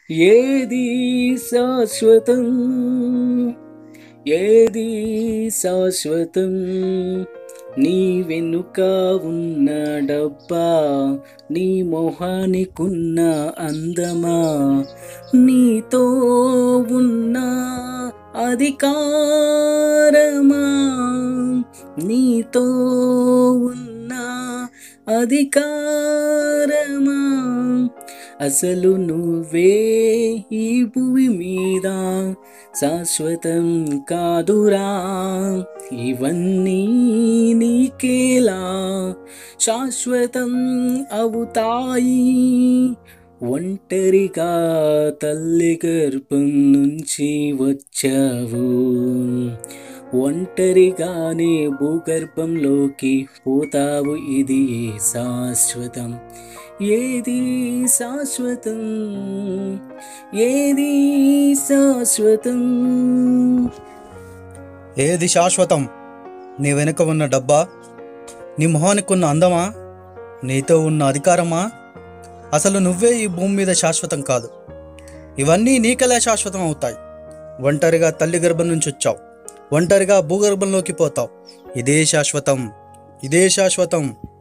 ఏది శాశ్వతం ఏది శాశ్వతం నీ వెనుక ఉన్న డబ్బా నీ మొహానికున్న అందమా నీతో ఉన్న అధికారమా నీతో ఉన్న అధికారమా అసలు నువ్వే ఈ భూమి మీద శాశ్వతం కాదురా ఇవన్నీ నీకేలా శాశ్వతం అవుతాయి ఒంటరిగా తల్లి గర్భం నుంచి వచ్చావు ఒంటరిగానే భూగర్భంలోకి పోతావు ఇది శాశ్వతం ఏది శాశ్వతం ఏది శాశ్వతం ఏది శాశ్వతం నీ వెనుక ఉన్న డబ్బా నీ మొహానికి ఉన్న అందమా నీతో ఉన్న అధికారమా అసలు నువ్వే ఈ భూమి మీద శాశ్వతం కాదు ఇవన్నీ నీకెలా శాశ్వతం అవుతాయి ఒంటరిగా తల్లి గర్భం నుంచి వచ్చావు ఒంటరిగా భూగర్భంలోకి పోతావు ఇదే శాశ్వతం ఇదే శాశ్వతం